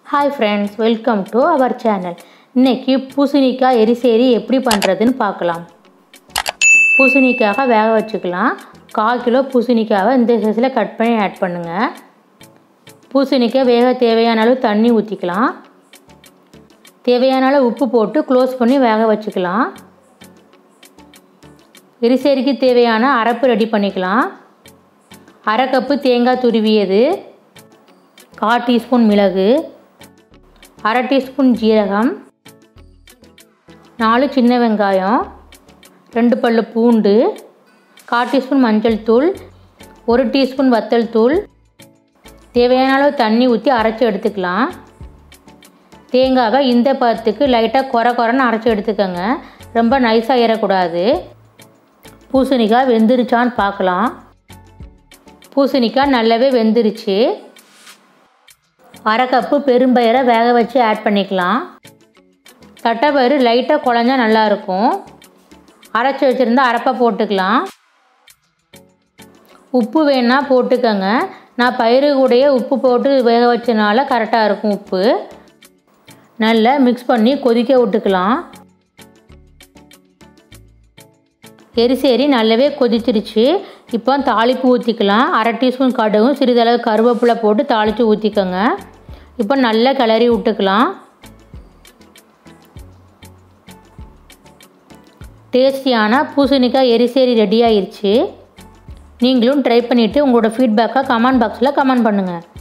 hi friends welcome to our channel இன்னைக்கு பூசணிக்காய் எரிசேரி எப்படி பண்ணுறதுன்னு பார்க்கலாம் பூசணிக்காக வேக வச்சுக்கலாம் கால் கிலோ பூசணிக்காவை இந்த சைஸில் கட் பண்ணி ஆட் பண்ணுங்கள் பூசணிக்காய் வேக தேவையான அளவு தண்ணி ஊற்றிக்கலாம் தேவையான அளவு உப்பு போட்டு க்ளோஸ் பண்ணி வேக வச்சுக்கலாம் எரிசேரிக்கு தேவையான அரைப்பு ரெடி பண்ணிக்கலாம் அரை கப்பு தேங்காய் துருவியது கால் டீஸ்பூன் மிளகு அரை டீஸ்பூன் ஜீரகம் நாலு சின்ன வெங்காயம் ரெண்டு பல்லு பூண்டு கால் டீஸ்பூன் மஞ்சள் தூள் ஒரு டீஸ்பூன் வத்தல் தூள் தேவையான அளவு தண்ணி ஊற்றி அரைச்சி எடுத்துக்கலாம் தேங்காவை இந்த பதத்துக்கு லைட்டாக குறை குறைன்னு அரைச்சி எடுத்துக்கோங்க ரொம்ப நைஸாக ஏறக்கூடாது பூசணிக்காய் வெந்துருச்சான்னு பார்க்கலாம் பூசணிக்காய் நல்லாவே வெந்துருச்சு அரை கப்பு பெரும்பயிரை வேக வச்சு ஆட் பண்ணிக்கலாம் தட்டைப்பயிறு லைட்டாக குழஞ்சா நல்லாயிருக்கும் அரைச்சி வச்சுருந்தா அரைப்பை போட்டுக்கலாம் உப்பு வேணா போட்டுக்கோங்க நான் பயிறு கூடயே உப்பு போட்டு வேக வச்சனால கரெக்டாக இருக்கும் உப்பு நல்லா மிக்ஸ் பண்ணி கொதிக்க விட்டுக்கலாம் எரிசேரி நல்லாவே கொதிச்சிருச்சு இப்போ தாளிப்பு ஊற்றிக்கலாம் அரை டீஸ்பூன் கடுகும் சிறிதளவு கருவேப்பிலை போட்டு தாளித்து ஊற்றிக்கோங்க இப்போ நல்லா கிளறி விட்டுக்கலாம் டேஸ்டியான பூசணிக்காய் எரிசேரி ரெடி ஆயிடுச்சு நீங்களும் ட்ரை பண்ணிவிட்டு உங்களோட ஃபீட்பேக்கை கமெண்ட் பாக்ஸில் கமெண்ட் பண்ணுங்கள்